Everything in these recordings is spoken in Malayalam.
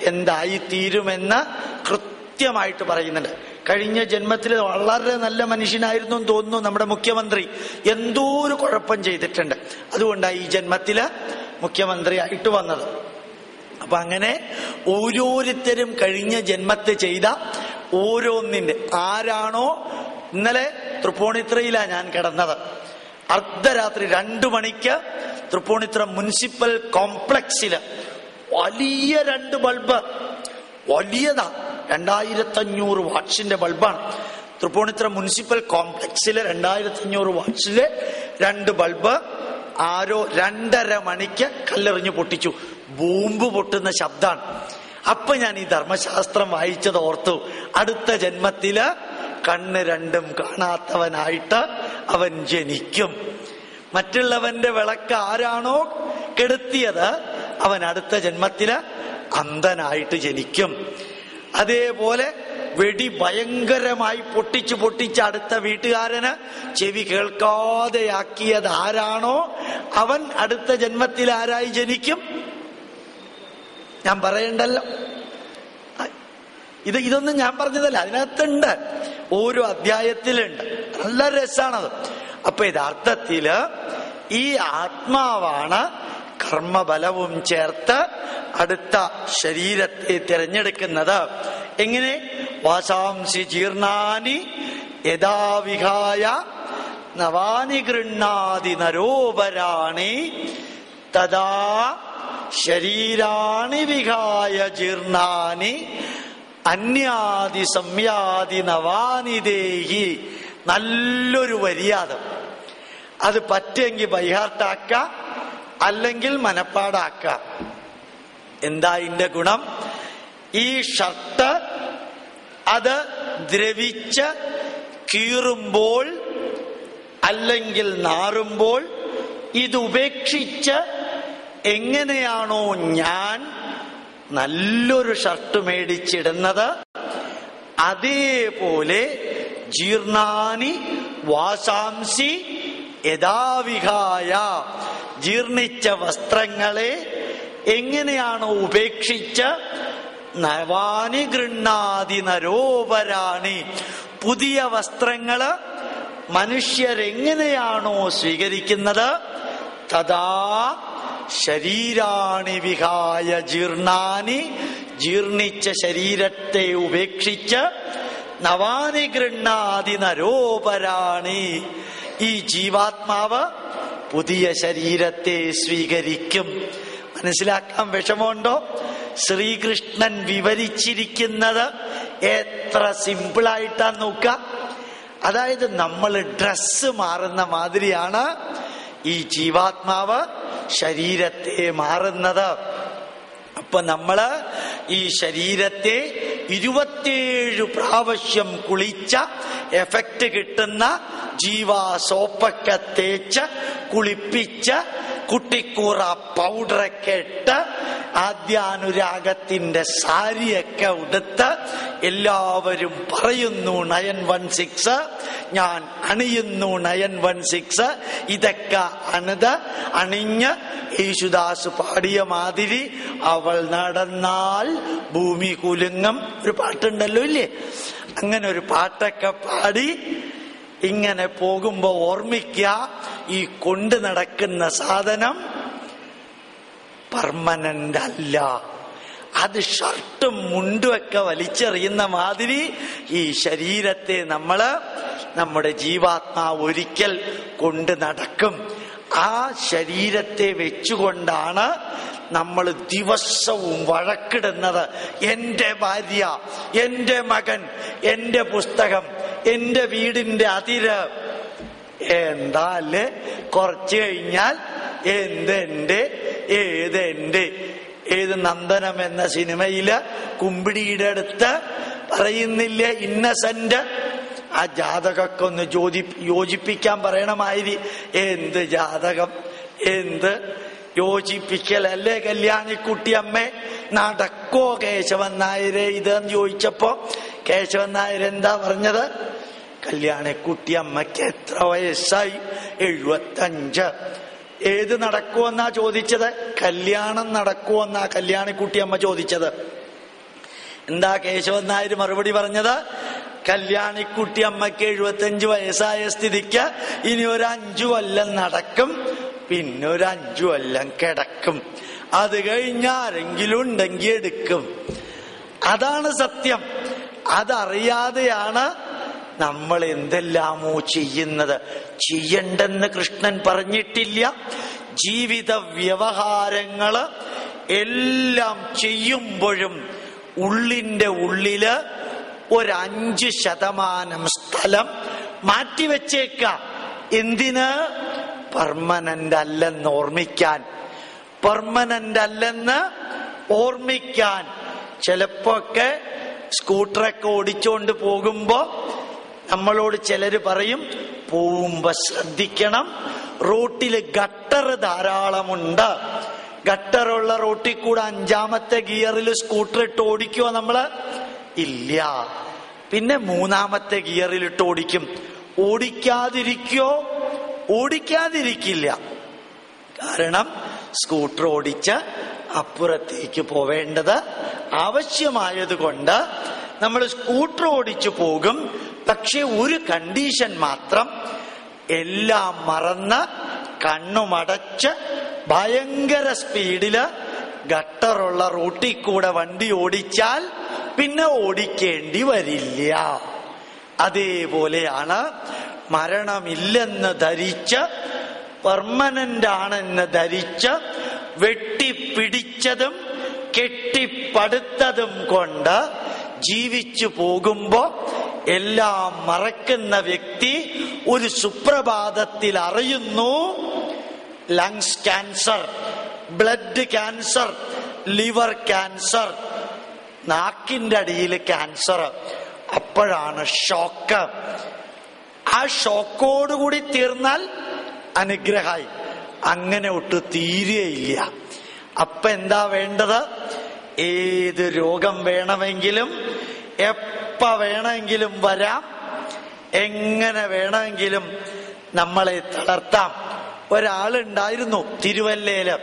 എന്തായി തീരുമെന്ന് കൃത്യമായിട്ട് പറയുന്നുണ്ട് കഴിഞ്ഞ ജന്മത്തിൽ വളരെ നല്ല മനുഷ്യനായിരുന്നു എന്ന് തോന്നുന്നു നമ്മുടെ മുഖ്യമന്ത്രി എന്തോ ഒരു കുഴപ്പം ചെയ്തിട്ടുണ്ട് അതുകൊണ്ടാണ് ഈ ജന്മത്തില് മുഖ്യമന്ത്രി ആയിട്ട് വന്നത് അപ്പൊ അങ്ങനെ ഓരോരുത്തരും കഴിഞ്ഞ ജന്മത്തെ ചെയ്ത ഓരോന്നിന്റെ ആരാണോ ഇന്നലെ തൃപ്പൂണിത്രയിലാ ഞാൻ കിടന്നത് അർദ്ധരാത്രി രണ്ടു മണിക്ക് തൃപ്പൂണിത്ര മുനിസിപ്പൽ കോംപ്ലക്സില് വലിയ രണ്ട് ബൾബ് വലിയതാ രണ്ടായിരത്തി അഞ്ഞൂറ് വാട്ട്സിന്റെ ബൾബാണ് തൃപ്പൂണിത്ര മുനിസിപ്പൽ കോംപ്ലക്സിലെ രണ്ടായിരത്തി അഞ്ഞൂറ് വാട്ട്സിലെ രണ്ട് ബൾബ് ആരോ രണ്ടര മണിക്ക് കല്ലെറിഞ്ഞു പൊട്ടിച്ചു ബോംബ് പൊട്ടുന്ന ശബ്ദാണ് അപ്പൊ ഞാൻ ഈ ധർമ്മശാസ്ത്രം വായിച്ചത് ഓർത്തു അടുത്ത ജന്മത്തില് കണ്ണ് രണ്ടും കാണാത്തവനായിട്ട് അവൻ ജനിക്കും മറ്റുള്ളവന്റെ വിളക്ക് ആരാണോ കെടുത്തിയത് അവൻ അടുത്ത ജന്മത്തില് അന്ധനായിട്ട് ജനിക്കും അതേപോലെ വെടി ഭയങ്കരമായി പൊട്ടിച്ച് പൊട്ടിച്ച് അടുത്ത വീട്ടുകാരന് ചെവി കേൾക്കാതെയാക്കിയത് ആരാണോ അവൻ അടുത്ത ജന്മത്തിൽ ആരായി ജനിക്കും ഞാൻ പറയണ്ടല്ലോ ഇത് ഇതൊന്നും ഞാൻ പറഞ്ഞതല്ല അതിനകത്തുണ്ട് ഓരോ അധ്യായത്തിലുണ്ട് നല്ല രസാണത് അപ്പൊ യഥാർത്ഥത്തില് ഈ ആത്മാവാണ് കർമ്മബലവും ചേർത്ത് അടുത്ത ശരീരത്തെ തിരഞ്ഞെടുക്കുന്നത് എങ്ങനെ വാസാംസി ജീർണാനി യഥാവിഹായ നവാനി ഗൃണ്ണാതി നരോപരാണി തഥാ ശരീരാണി വിഹായ ജീർണാനി അന്യാദി സംയാദി നവാനി ദേഹി നല്ലൊരു വരിയാതം അത് പറ്റുമെങ്കിൽ ബൈഹാർട്ടാക്ക അല്ലെങ്കിൽ മനപ്പാടാക്ക എന്താ ഇതിന്റെ ഗുണം ഈ ഷർട്ട് അത് ദ്രവിച്ച് കീറുമ്പോൾ അല്ലെങ്കിൽ നാറുമ്പോൾ ഇത് ഉപേക്ഷിച്ച് എങ്ങനെയാണോ ഞാൻ നല്ലൊരു ഷർട്ട് മേടിച്ചിടുന്നത് അതേപോലെ ജീർണാനി വാസാംസി യഥാവിഹായ ജീർണിച്ച വസ്ത്രങ്ങളെ എങ്ങനെയാണോ ഉപേക്ഷിച്ച് നവാനി ഗൃണ്ണാതി നരോപരാണി പുതിയ വസ്ത്രങ്ങള് മനുഷ്യരെങ്ങനെയാണോ സ്വീകരിക്കുന്നത് തഥാ ശരീരാണി വിഹായ ജീർണാനി ജീർണിച്ച ശരീരത്തെ ഉപേക്ഷിച്ച് നവാനി ഗൃണ്ണാതി നരോപരാണി ഈ ജീവാത്മാവ് പുതിയ ശരീരത്തെ സ്വീകരിക്കും മനസ്സിലാക്കാൻ വിഷമമുണ്ടോ ശ്രീകൃഷ്ണൻ വിവരിച്ചിരിക്കുന്നത് എത്ര സിമ്പിളായിട്ടാ നോക്ക അതായത് നമ്മൾ ഡ്രസ്സ് മാറുന്ന മാതിരിയാണ് ഈ ജീവാത്മാവ് ശരീരത്തെ മാറുന്നത് അപ്പൊ നമ്മള് ഈ ശരീരത്തെ ഇരുപത്തിയേഴ് പ്രാവശ്യം കുളിച്ച എഫക്റ്റ് കിട്ടുന്ന ജീവാ സോപ്പൊക്കെ തേച്ച് കുളിപ്പിച്ച് കുട്ടിക്കൂറ പൗഡറൊക്കെ ഇട്ട് ആദ്യാനുരാഗത്തിന്റെ സാരിയൊക്കെ ഉടുത്ത് എല്ലാവരും പറയുന്നു നയൻ വൺ സിക്സ് ഞാൻ അണിയുന്നു നയൻ വൺ സിക്സ് ഇതൊക്കെ അണിത് അണിഞ്ഞ് യേശുദാസ് പാടിയ മാതിരി അവൾ നടന്നാൽ ഭൂമി കുലുങ്ങും ഒരു പാട്ടുണ്ടല്ലോ ഇല്ലേ അങ്ങനെ ഒരു പാട്ടൊക്കെ പാടി ഇങ്ങനെ പോകുമ്പോ ഓർമ്മിക്കുക ഈ കൊണ്ട് നടക്കുന്ന സാധനം പെർമനന്റ് അല്ല അത് ഷർട്ടും മുണ്ടുമൊക്കെ വലിച്ചെറിയുന്ന മാതിരി ഈ ശരീരത്തെ നമ്മള് നമ്മുടെ ജീവാത്മാവ് ഒരിക്കൽ കൊണ്ട് നടക്കും ആ ശരീരത്തെ വെച്ചുകൊണ്ടാണ് നമ്മൾ ദിവസവും വഴക്കിടുന്നത് എന്റെ ഭാര്യ എന്റെ മകൻ എന്റെ പുസ്തകം എന്റെ വീടിന്റെ അതിര് എന്താ അല്ലേ കുറച്ച് കഴിഞ്ഞാൽ എന്തെന്റെ ഏതെന്റെ ഏത് നന്ദനം എന്ന സിനിമയില് കുമ്പിടിയുടെ അടുത്ത് പറയുന്നില്ലേ ഇന്നസെന്റ് ആ ജാതകമൊക്കെ ഒന്ന് യോജി യോജിപ്പിക്കാൻ പറയണമാതിരി എന്ത് ജാതകം എന്ത് യോജിപ്പിക്കലല്ലേ കല്യാണിക്കുട്ടിയമ്മേ നടക്കോ കേശവൻ നായരെ ഇതെന്ന് ചോദിച്ചപ്പോ കേശവൻ നായർ എന്താ പറഞ്ഞത് കല്യാണിക്കുട്ടിയമ്മയ്ക്ക് എത്ര വയസ്സായി എഴുപത്തഞ്ച് ഏത് നടക്കുമെന്നാ ചോദിച്ചത് കല്യാണം നടക്കുമെന്നാ കല്യാണിക്കുട്ടിയമ്മ ചോദിച്ചത് എന്താ കേശവൻ നായർ മറുപടി പറഞ്ഞത് കല്യാണിക്കുട്ടി അമ്മയ്ക്ക് എഴുപത്തഞ്ച് വയസ്സായ സ്ഥിതിക്ക് ഇനി ഒരു അഞ്ചു കൊല്ലം നടക്കും പിന്നെ ഒരു അഞ്ചു കൊല്ലം കിടക്കും അത് കഴിഞ്ഞ് ആരെങ്കിലും ഉണ്ടെങ്കിൽ എടുക്കും അതാണ് സത്യം അതറിയാതെയാണ് നമ്മൾ എന്തെല്ലാമോ ചെയ്യുന്നത് ചെയ്യണ്ടെന്ന് കൃഷ്ണൻ പറഞ്ഞിട്ടില്ല ജീവിത വ്യവഹാരങ്ങള് എല്ലാം ചെയ്യുമ്പോഴും ഉള്ളിന്റെ ഉള്ളില് ഒരു അഞ്ച് ശതമാനം സ്ഥലം മാറ്റിവെച്ചേക്കാം എന്തിന് പെർമനന്റ് അല്ലെന്ന് ഓർമ്മിക്കാൻ പെർമനന്റ് അല്ലെന്ന് ഓർമ്മിക്കാൻ ചിലപ്പോക്കെ സ്കൂട്ടറൊക്കെ ഓടിച്ചുകൊണ്ട് പോകുമ്പോ നമ്മളോട് ചിലര് പറയും പോകുമ്പോ ശ്രദ്ധിക്കണം റോട്ടിൽ ഗട്ടർ ധാരാളമുണ്ട് ഗട്ടറുള്ള റോട്ടിൽ കൂടെ അഞ്ചാമത്തെ ഗിയറിൽ സ്കൂട്ടർ ഇട്ട് ഓടിക്കുവോ നമ്മള് ഇല്ല പിന്നെ മൂന്നാമത്തെ ഗിയറിൽ ഇട്ട് ഓടിക്കും ഓടിക്കാതിരിക്കോ ഓടിക്കാതിരിക്കില്ല കാരണം സ്കൂട്ടർ ഓടിച്ച് അപ്പുറത്തേക്ക് പോവേണ്ടത് ആവശ്യമായത് കൊണ്ട് നമ്മൾ സ്കൂട്ടർ ഓടിച്ചു പോകും പക്ഷെ ഒരു കണ്ടീഷൻ മാത്രം എല്ലാം മറന്ന് കണ്ണുമടച്ച് ഭയങ്കര സ്പീഡില് ഗട്ടറുള്ള റൂട്ടിൽ കൂടെ വണ്ടി ഓടിച്ചാൽ പിന്നെ ഓടിക്കേണ്ടി വരില്ല അതേപോലെയാണ് മരണമില്ലെന്ന് ധരിച്ച് പെർമനന്റ് ആണെന്ന് ധരിച്ച് വെട്ടിപ്പിടിച്ചതും കെട്ടിപ്പടുത്തതും കൊണ്ട് ജീവിച്ചു പോകുമ്പോ എല്ലാം മറക്കുന്ന വ്യക്തി ഒരു സുപ്രഭാതത്തിൽ അറിയുന്നു lungs cancer blood cancer liver cancer നാക്കിന്റെ അടിയിൽ ക്യാൻസർ അപ്പോഴാണ് ഷോക്ക് ആ ഷോക്കോടുകൂടി തീർന്നാൽ അനുഗ്രഹമായി അങ്ങനെ ഒട്ട് തീരെയില്ല അപ്പൊ എന്താ വേണ്ടത് ഏത് രോഗം വേണമെങ്കിലും എപ്പ വേണമെങ്കിലും വരാം എങ്ങനെ വേണമെങ്കിലും നമ്മളെ തളർത്താം ഒരാളുണ്ടായിരുന്നു തിരുവല്ലയില്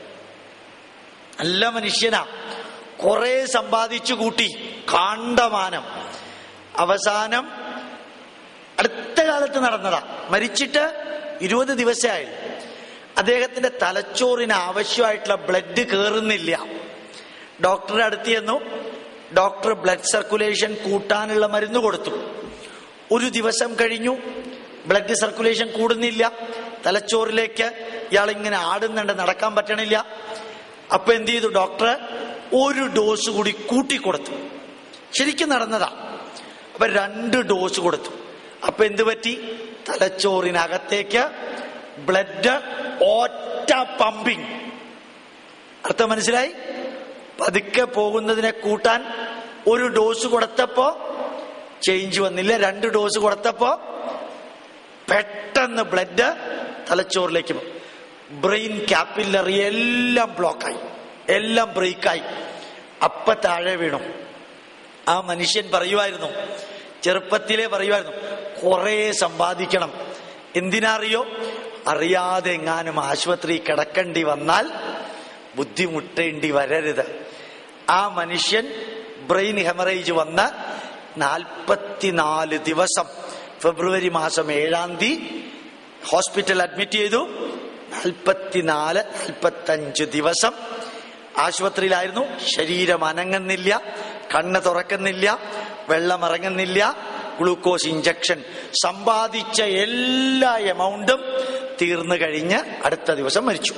നല്ല മനുഷ്യനാ കുറെ സമ്പാദിച്ചു കൂട്ടി കാണ്ടമാനം അവസാനം അടുത്ത കാലത്ത് നടന്നതാ മരിച്ചിട്ട് ഇരുപത് ദിവസമായി അദ്ദേഹത്തിന്റെ തലച്ചോറിന് ആവശ്യമായിട്ടുള്ള ബ്ലഡ് കയറുന്നില്ല ഡോക്ടറെ അടുത്ത് ചെന്നു ഡോക്ടർ ബ്ലഡ് സർക്കുലേഷൻ കൂട്ടാനുള്ള മരുന്ന് കൊടുത്തു ഒരു ദിവസം കഴിഞ്ഞു ബ്ലഡ് സർക്കുലേഷൻ കൂടുന്നില്ല തലച്ചോറിലേക്ക് ഇയാൾ ഇങ്ങനെ ആടുന്നുണ്ട് നടക്കാൻ പറ്റണില്ല അപ്പൊ എന്ത് ചെയ്തു ഡോക്ടർ ഒരു ഡോസ് കൂടി കൂട്ടിക്കൊടുത്തു ശരിക്കും നടന്നതാ അപ്പൊ രണ്ട് ഡോസ് കൊടുത്തു അപ്പൊ എന്ത് പറ്റി തലച്ചോറിനകത്തേക്ക് ബ്ലഡ് ഒറ്റ പമ്പിങ് അർത്ഥം മനസ്സിലായി പതുക്കെ പോകുന്നതിനെ കൂട്ടാൻ ഒരു ഡോസ് കൊടുത്തപ്പോ ചേഞ്ച് വന്നില്ല രണ്ട് ഡോസ് കൊടുത്തപ്പോ പെട്ടെന്ന് ബ്ലഡ് തലച്ചോറിലേക്ക് പോകും ബ്രെയിൻ ക്യാപ്പില്ലറി എല്ലാം ബ്ലോക്കായി എല്ലാം ബ്രേക്കായി അപ്പ താഴെ വീണു ആ മനുഷ്യൻ പറയുമായിരുന്നു ചെറുപ്പത്തിലേ പറയുമായിരുന്നു കുറെ സമ്പാദിക്കണം എന്തിനറിയോ അറിയാതെ എങ്ങാനും ആശുപത്രി കിടക്കേണ്ടി വന്നാൽ ബുദ്ധിമുട്ടേണ്ടി വരരുത് ആ മനുഷ്യൻ ബ്രെയിൻ ഹെമറേജ് വന്ന് നാൽപ്പത്തിനാല് ദിവസം ഫെബ്രുവരി മാസം ഏഴാം തീയതി ഹോസ്പിറ്റൽ അഡ്മിറ്റ് ചെയ്തു നാൽപ്പത്തിനാല് നാൽപ്പത്തഞ്ച് ദിവസം ആശുപത്രിയിലായിരുന്നു ശരീരം അനങ്ങുന്നില്ല കണ്ണ് തുറക്കുന്നില്ല വെള്ളം ഇറങ്ങുന്നില്ല ഗ്ലൂക്കോസ് ഇഞ്ചക്ഷൻ സമ്പാദിച്ച എല്ലാ എമൗണ്ടും തീർന്നു കഴിഞ്ഞ് അടുത്ത ദിവസം മരിച്ചു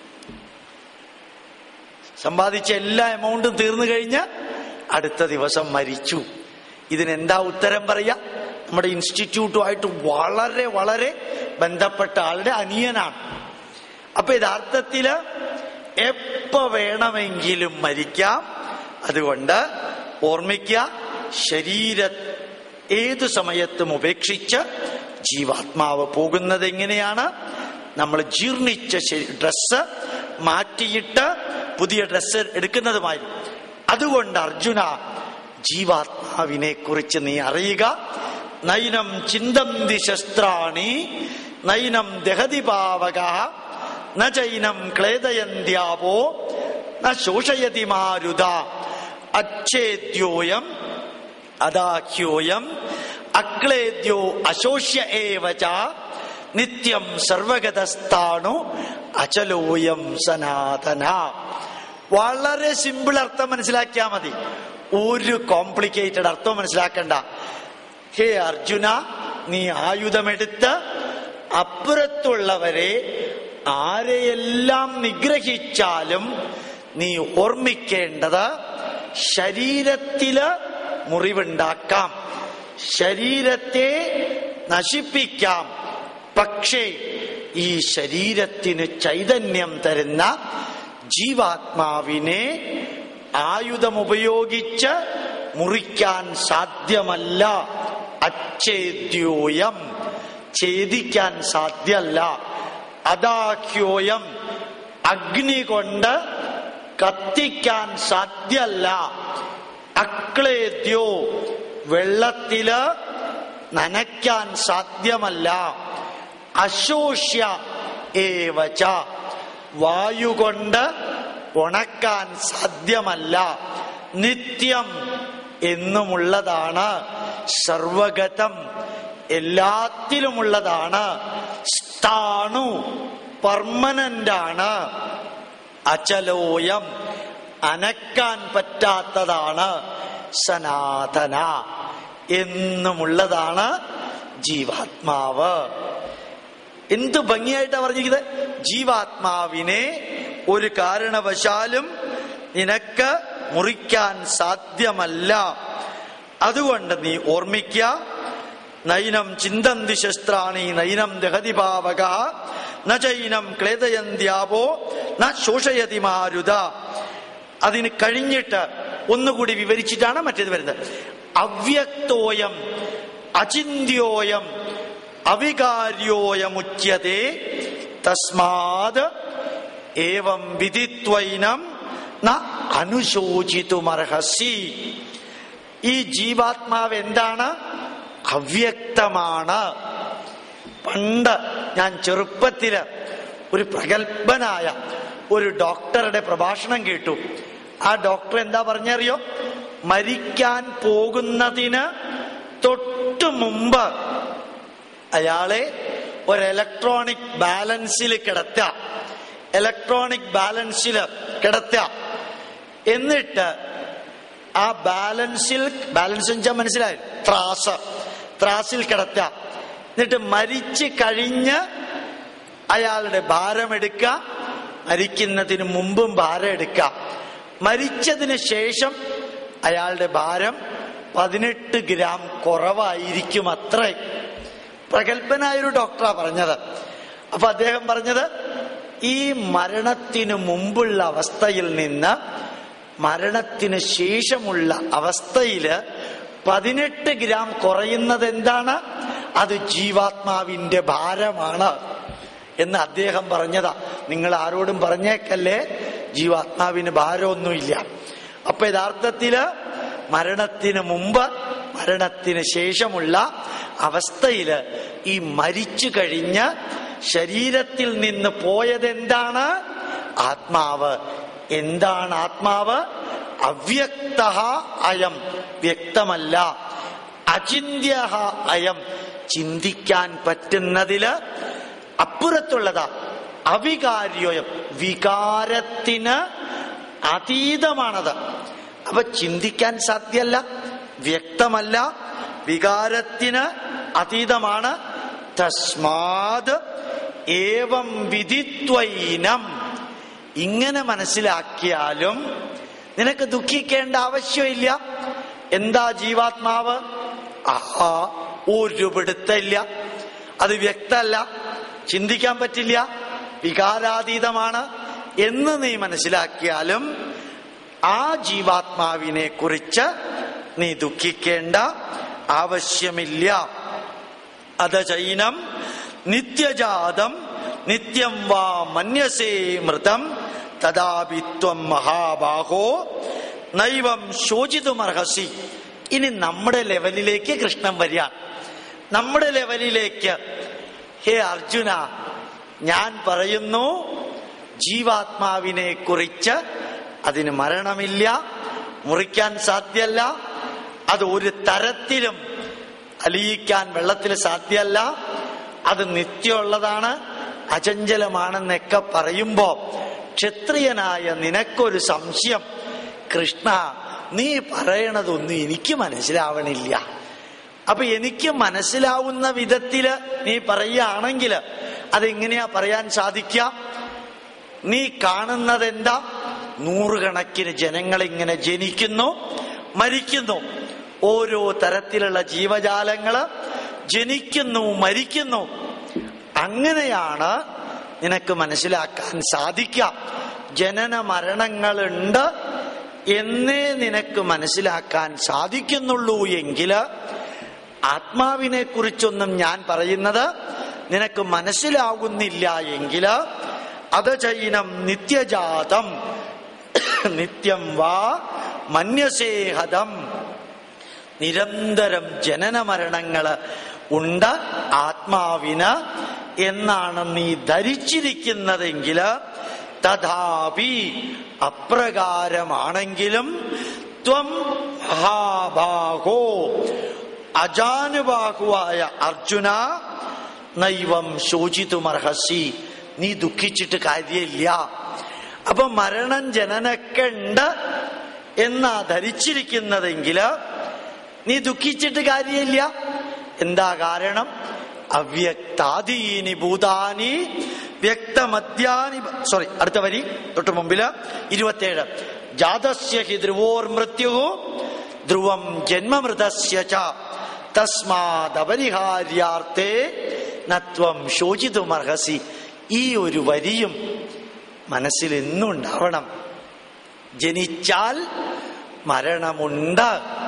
സമ്പാദിച്ച എല്ലാ എമൗണ്ടും തീർന്നു കഴിഞ്ഞ് അടുത്ത ദിവസം മരിച്ചു ഇതിനെന്താ ഉത്തരം പറയാ നമ്മുടെ ഇൻസ്റ്റിറ്റ്യൂട്ടുമായിട്ട് വളരെ വളരെ ബന്ധപ്പെട്ട ആളുടെ അനിയനാണ് അപ്പൊ യഥാർത്ഥത്തില് എപ്പോ വേണമെങ്കിലും മരിക്കാം അതുകൊണ്ട് ഓർമ്മിക്കുക ശരീര ഏതു സമയത്തും ഉപേക്ഷിച്ച് ജീവാത്മാവ് പോകുന്നത് എങ്ങനെയാണ് നമ്മൾ ജീർണിച്ച ഡ്രസ്സ് മാറ്റിയിട്ട് പുതിയ ഡ്രസ്സ് എടുക്കുന്നതുമായി അതുകൊണ്ട് അർജുന ജീവാത്മാവിനെ കുറിച്ച് നീ അറിയുക നൈനം ചിന്തന്തി ശസ്ത്രാണി നൈനം ദഹതി പാവക ന ചൈനം ക്ലേദയന്ത്യാപോ ന ശോഷയതി മാരുത അച്ഛേദ്യോയം അദാഹ്യോയം അക്ലേദ്യോ അശോഷ്യ ഏവച നിത്യം സർവഗതസ്ഥാണു അചലോയം സനാതന വളരെ സിമ്പിൾ അർത്ഥം മനസ്സിലാക്കിയാൽ മതി ഒരു കോംപ്ലിക്കേറ്റഡ് അർത്ഥം മനസ്സിലാക്കണ്ട ഹേ അർജുന നീ ആയുധമെടുത്ത് അപ്പുറത്തുള്ളവരെ ആരെയെല്ലാം നിഗ്രഹിച്ചാലും നീ ഓർമ്മിക്കേണ്ടത് ശരീരത്തില് മുറിവുണ്ടാക്കാം ശരീരത്തെ നശിപ്പിക്കാം പക്ഷേ ഈ ശരീരത്തിന് ചൈതന്യം തരുന്ന ജീവാത്മാവിനെ ആയുധമുപയോഗിച്ച് മുറിക്കാൻ സാധ്യമല്ല അച്ഛേദ്യോയം ഛേദിക്കാൻ സാധ്യല്ല അദാഹ്യോയം അഗ്നി കൊണ്ട് കത്തിക്കാൻ സാധ്യല്ല അക്ലേദ്യോ വെള്ളത്തില് നനയ്ക്കാൻ സാധ്യമല്ല അശോഷ്യ ഏവച വായു കൊണ്ട് ഉണക്കാൻ സാധ്യമല്ല നിത്യം എന്നുമുള്ളതാണ് സർവഗതം എല്ലാത്തിലുമുള്ളതാണ് സ്ഥാണു പെർമനന്റ് ആണ് അചലോയം അനക്കാൻ പറ്റാത്തതാണ് സനാതന എന്നുമുള്ളതാണ് ജീവാത്മാവ് എന്ത് ഭംഗിയായിട്ടാ പറഞ്ഞിരിക്കുന്നത് ജീവാത്മാവിനെ ഒരു കാരണവശാലും നിനക്ക് മുറിക്കാൻ സാധ്യമല്ല അതുകൊണ്ട് നീ ഓർമ്മിക്ക നൈനം ചിന്തന്തി ശസ്ത്രാണി നൈനം ദഹതി പാവക ന ചൈനം ക്ലേദയന്ത്യാവോ ന ശോഷയതി മാരുത അതിന് കഴിഞ്ഞിട്ട് ഒന്നുകൂടി വിവരിച്ചിട്ടാണ് മറ്റേത് വരുന്നത് അവ്യക്തോയം അചിന്യോയം അവികാര്യോയമുച്യത്തെ തസ്മാത് ഏവം വിധിത്വൈനം ന അനുശോചിതുമർഹസി ഈ ജീവാത്മാവ് എന്താണ് അവ്യക്തമാണ് പണ്ട് ഞാൻ ചെറുപ്പത്തില് ഒരു പ്രഗത്ഭനായ ഒരു ഡോക്ടറുടെ പ്രഭാഷണം കേട്ടു ആ ഡോക്ടർ എന്താ പറഞ്ഞറിയോ മരിക്കാൻ പോകുന്നതിന് തൊട്ടു മുമ്പ് അയാളെ ഒരു ഇലക്ട്രോണിക് ബാലൻസിൽ കിടത്തുക ഇലക്ട്രോണിക് ബാലൻസിൽ കിടത്തുക എന്നിട്ട് ആ ബാലൻസിൽ ബാലൻസ് വെച്ചാൽ മനസ്സിലായി ത്രാസ് ത്രാസിൽ കിടത്തുക എന്നിട്ട് മരിച്ചു കഴിഞ്ഞ് അയാളുടെ ഭാരം എടുക്കുക മരിക്കുന്നതിന് മുമ്പും ഭാരം എടുക്കുക മരിച്ചതിന് ശേഷം അയാളുടെ ഭാരം പതിനെട്ട് ഗ്രാം കുറവായിരിക്കും അത്രേ പ്രഗത്ഭനായ ഒരു ഡോക്ടറാ പറഞ്ഞത് അപ്പൊ അദ്ദേഹം പറഞ്ഞത് ഈ മരണത്തിന് മുമ്പുള്ള അവസ്ഥയിൽ നിന്ന് മരണത്തിന് ശേഷമുള്ള അവസ്ഥയില് പതിനെട്ട് ഗ്രാം കുറയുന്നത് എന്താണ് അത് ജീവാത്മാവിന്റെ ഭാരമാണ് എന്ന് അദ്ദേഹം പറഞ്ഞതാ നിങ്ങൾ ആരോടും പറഞ്ഞേക്കല്ലേ ജീവാത്മാവിന് ഭാരമൊന്നുമില്ല അപ്പൊ യഥാർത്ഥത്തില് മരണത്തിന് മുമ്പ് മരണത്തിന് ശേഷമുള്ള അവസ്ഥയില് ഈ മരിച്ചു കഴിഞ്ഞ് ശരീരത്തിൽ നിന്ന് പോയത് എന്താണ് ആത്മാവ് എന്താണ് ആത്മാവ് അവ്യക്ത അയം വ്യക്തമല്ല അചിന്യ അയം ചിന്തിക്കാൻ പറ്റുന്നതില് അപ്പുറത്തുള്ളതാ അവികാര്യോയം വികാരത്തിന് അതീതമാണത് അപ്പൊ ചിന്തിക്കാൻ സാധ്യല്ല വ്യക്തമല്ല വികാരത്തിന് അതീതമാണ് തസ്മാത് ഏവം വിധിത്വൈനം ഇങ്ങനെ മനസ്സിലാക്കിയാലും നിനക്ക് ദുഃഖിക്കേണ്ട ആവശ്യമില്ല എന്താ ജീവാത്മാവ് ആ ഒരു പിടുത്തമില്ല അത് വ്യക്തമല്ല ചിന്തിക്കാൻ പറ്റില്ല വികാരാതീതമാണ് എന്ന് നീ മനസ്സിലാക്കിയാലും ആ ജീവാത്മാവിനെ കുറിച്ച് നീ ദുഃഖിക്കേണ്ട ആവശ്യമില്ല അത ചൈനം നിത്യജാതം നിത്യം വാ മന്യസേ മൃതം തഥാപി ത്വം മഹാബാഹോ നൈവം ശോചിതുമർഹസി ഇനി നമ്മുടെ ലെവലിലേക്ക് കൃഷ്ണൻ വരിക നമ്മുടെ ലെവലിലേക്ക് ഹേ അർജുന ഞാൻ പറയുന്നു ജീവാത്മാവിനെ കുറിച്ച് അതിന് മരണമില്ല മുറിക്കാൻ സാധ്യല്ല അത് ഒരു തരത്തിലും അലിയിക്കാൻ വെള്ളത്തിൽ സാധ്യമല്ല അത് നിത്യമുള്ളതാണ് അചഞ്ചലമാണെന്നൊക്കെ പറയുമ്പോ ക്ഷത്രിയനായ നിനക്കൊരു സംശയം കൃഷ്ണ നീ പറയണതൊന്നും എനിക്ക് മനസ്സിലാവണില്ല അപ്പൊ എനിക്ക് മനസ്സിലാവുന്ന വിധത്തില് നീ പറയുകയാണെങ്കിൽ അതെങ്ങനെയാ പറയാൻ സാധിക്കുക നീ കാണുന്നത് എന്താ നൂറുകണക്കിന് ജനങ്ങൾ ഇങ്ങനെ ജനിക്കുന്നു മരിക്കുന്നു ഓരോ തരത്തിലുള്ള ജീവജാലങ്ങള് ജനിക്കുന്നു മരിക്കുന്നു അങ്ങനെയാണ് നിനക്ക് മനസ്സിലാക്കാൻ സാധിക്കാം ജനന മരണങ്ങളുണ്ട് എന്നേ നിനക്ക് മനസ്സിലാക്കാൻ സാധിക്കുന്നുള്ളൂ എങ്കിൽ ആത്മാവിനെ കുറിച്ചൊന്നും ഞാൻ പറയുന്നത് നിനക്ക് മനസ്സിലാകുന്നില്ല എങ്കിൽ അത് ചൈനം നിത്യജാതം നിത്യം വാ മന്യസേഹതം നിരന്തരം ജനന മരണങ്ങള് ഉണ്ട് ആത്മാവിന് എന്നാണ് നീ ധരിച്ചിരിക്കുന്നതെങ്കിൽ തഥാപി അപ്രകാരമാണെങ്കിലും ത്വം മഹാഭാഗോ അജാനുബാഹുവായ അർജുന നൈവം ശോചിതുമർഹസി നീ ദുഃഖിച്ചിട്ട് കാര്യമില്ല അപ്പൊ മരണം ജനനൊക്കെ ഉണ്ട് എന്നാ ധരിച്ചിരിക്കുന്നതെങ്കിൽ നീ ദുഃഖിച്ചിട്ട് കാര്യമില്ല എന്താ കാരണം അവ്യക്താദീനി ഭൂതാനി വ്യക്തമദ്യാനി സോറി അടുത്ത വരി തൊട്ട് മുമ്പില് ഇരുപത്തേഴ് ജാതസ്യ ഹി ധ്രുവോർ മൃത്യു ധ്രുവം ജന്മമൃതസ്യ ച തസ്മാദപരിഹാര്യാർത്ഥേ നത്വം ശോചിതുമർഹസി ഈ ഒരു വരിയും മനസ്സിൽ എന്നും ഉണ്ടാവണം ജനിച്ചാൽ മരണമുണ്ട്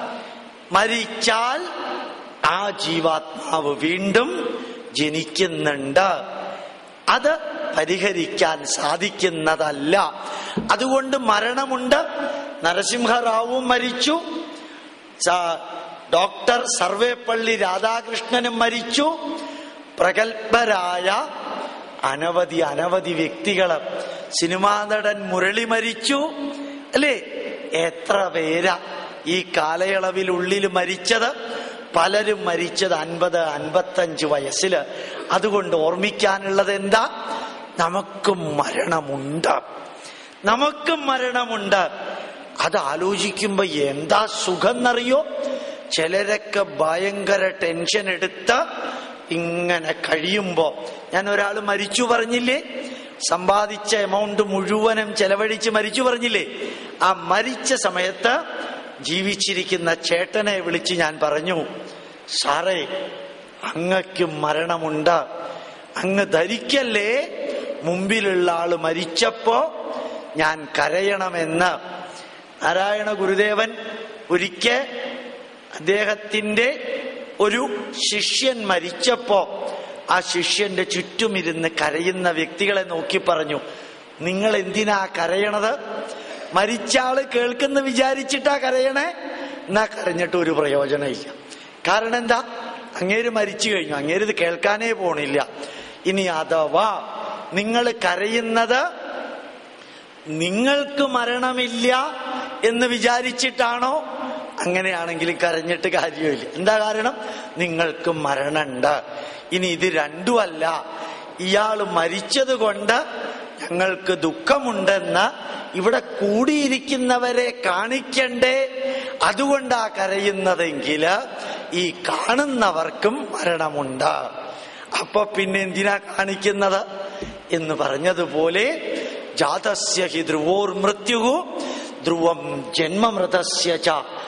മരിച്ചാൽ ആ ജീവാത്മാവ് വീണ്ടും ജനിക്കുന്നുണ്ട് അത് പരിഹരിക്കാൻ സാധിക്കുന്നതല്ല അതുകൊണ്ട് മരണമുണ്ട് നരസിംഹറാവുവും മരിച്ചു സ- ഡോക്ടർ സർവേപ്പള്ളി രാധാകൃഷ്ണനും മരിച്ചു പ്രഗത്ഭരായ അനവധി അനവധി വ്യക്തികള് സിനിമാ നടൻ മുരളി മരിച്ചു അല്ലേ എത്ര പേരാ ഈ കാലയളവിലുള്ളിൽ മരിച്ചത് പലരും മരിച്ചത് അൻപത് അൻപത്തഞ്ച് വയസ്സില് അതുകൊണ്ട് ഓർമ്മിക്കാനുള്ളത് എന്താ നമുക്കും മരണമുണ്ട് നമുക്കും മരണമുണ്ട് അത് ആലോചിക്കുമ്പോ എന്താ സുഖം എന്നറിയോ ചിലരൊക്കെ ഭയങ്കര ടെൻഷൻ എടുത്ത് ഇങ്ങനെ കഴിയുമ്പോ ഞാൻ ഒരാൾ മരിച്ചു പറഞ്ഞില്ലേ സമ്പാദിച്ച എമൗണ്ട് മുഴുവനും ചെലവഴിച്ച് മരിച്ചു പറഞ്ഞില്ലേ ആ മരിച്ച സമയത്ത് ജീവിച്ചിരിക്കുന്ന ചേട്ടനെ വിളിച്ച് ഞാൻ പറഞ്ഞു സാറേ അങ്ങയ്ക്കും മരണമുണ്ട് അങ്ങ് ധരിക്കല്ലേ മുമ്പിലുള്ള ആള് മരിച്ചപ്പോ ഞാൻ കരയണമെന്ന് നാരായണ ഗുരുദേവൻ ഒരിക്കൽ അദ്ദേഹത്തിന്റെ ഒരു ശിഷ്യൻ മരിച്ചപ്പോ ആ ശിഷ്യന്റെ ചുറ്റുമിരുന്ന് കരയുന്ന വ്യക്തികളെ നോക്കി പറഞ്ഞു നിങ്ങൾ എന്തിനാ കരയണത് മരിച്ച ആള് കേൾക്കുന്ന വിചാരിച്ചിട്ടാ കരയണേ എന്നാ കരഞ്ഞിട്ട് ഒരു പ്രയോജനമില്ല കാരണം എന്താ അങ്ങേര് മരിച്ചു കഴിഞ്ഞു അങ്ങേര് ഇത് കേൾക്കാനേ പോണില്ല ഇനി അഥവാ നിങ്ങൾ കരയുന്നത് നിങ്ങൾക്ക് മരണമില്ല എന്ന് വിചാരിച്ചിട്ടാണോ അങ്ങനെയാണെങ്കിലും കരഞ്ഞിട്ട് കാര്യമില്ല എന്താ കാരണം നിങ്ങൾക്ക് മരണമുണ്ട് ഇനി ഇത് രണ്ടുമല്ല ഇയാൾ മരിച്ചത് കൊണ്ട് ഞങ്ങൾക്ക് ദുഃഖമുണ്ടെന്ന് ഇവിടെ കൂടിയിരിക്കുന്നവരെ കാണിക്കണ്ടേ അതുകൊണ്ടാ കരയുന്നതെങ്കിൽ ഈ കാണുന്നവർക്കും മരണമുണ്ട് അപ്പൊ പിന്നെ എന്തിനാ കാണിക്കുന്നത് എന്ന് പറഞ്ഞതുപോലെ ജാതസ്യ ഹി ധ്രുവോർ മൃത്യു ധ്രുവം ജന്മമൃതസ്യ ച